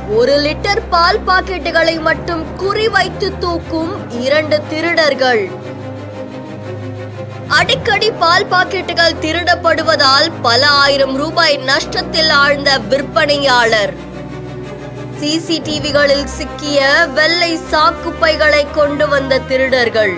ஒரு லிட்டர் பால் பாக்கெட்டுகளை மட்டும் குறிவைத்து தூக்கும் இரண்டு திருடர்கள் அடிக்கடி பால் பாக்கெட்டுகள் திருடப்படுவதால் பல ஆயிரம் ரூபாய் நஷ்டத்தில் ஆழ்ந்த விற்பனையாளர் சிசிடிவிகளில் சிக்கிய வெள்ளை சாக்குப்பைகளை கொண்டு வந்த திருடர்கள்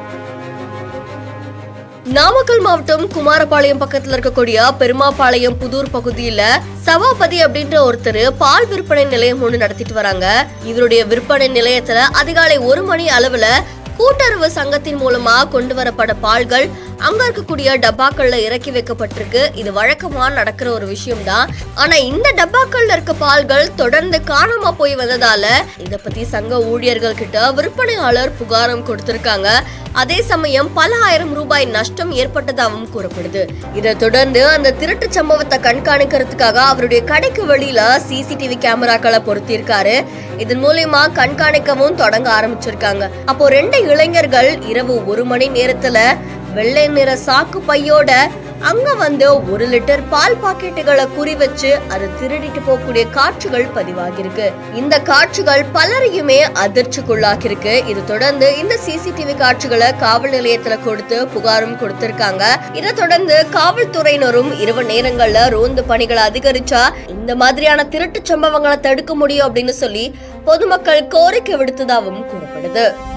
நாமக்கல் மாவட்டம் குமாரபாளையம் பக்கத்துல இருக்கக்கூடிய பெருமாபாளையம் புதூர் பகுதியில சபாபதி அப்படின்ற ஒருத்தர் பால் விற்பனை நிலையம் ஒண்ணு நடத்திட்டு வராங்க இவருடைய விற்பனை நிலையத்துல அதிகாலை ஒரு மணி அளவுல கூட்டுறவு சங்கத்தின் மூலமா கொண்டு வரப்பட பால்கள் அங்க இருக்கக்கூடிய டப்பாக்கள்ல இறக்கி வைக்கப்பட்டிருக்கு இது வழக்கமா நடக்கிற ஒரு விஷயம் தான் ஆனா இந்த டப்பாக்கள்ல இருக்க பால்கள் தொடர்ந்து காணாம போய் வந்ததால இத பத்தி சங்க ஊழியர்கள் கிட்ட விற்பனையாளர் புகாரம் கொடுத்திருக்காங்க அதே சமயம் பல ஆயிரம் ரூபாய் நஷ்டம் ஏற்பட்டதாகவும் கூறப்படுது இதை தொடர்ந்து அந்த திருட்டு சம்பவத்தை கண்காணிக்கிறதுக்காக அவருடைய கடைக்கு வெளியில சிசிடிவி கேமராக்களை பொருத்தியிருக்காரு இதன் மூலியமா கண்காணிக்கவும் தொடங்க ஆரம்பிச்சிருக்காங்க அப்போ ரெண்டு இளைஞர்கள் இரவு ஒரு மணி நேரத்துல வெள்ளை நிற சாக்கு பையோட அங்க வந்து ஒரு லிட்டர் பால் பாக்கெட்டுகளை குறி வச்சு அதை திருடிட்டு போகக்கூடிய காட்சிகள் பதிவாகிருக்கு இந்த காட்சிகள் பலரையுமே அதிர்ச்சிக்குள்ளாக்கியிருக்கு இது தொடர்ந்து இந்த சிசிடிவி காட்சிகளை காவல் நிலையத்துல கொடுத்து புகாரும் கொடுத்திருக்காங்க இதை தொடர்ந்து காவல்துறையினரும் இரவு நேரங்கள்ல ரோந்து பணிகளை அதிகரிச்சா இந்த மாதிரியான திருட்டு சம்பவங்களை தடுக்க முடியும் அப்படின்னு சொல்லி பொதுமக்கள் கோரிக்கை விடுத்ததாகவும் கூறப்படுது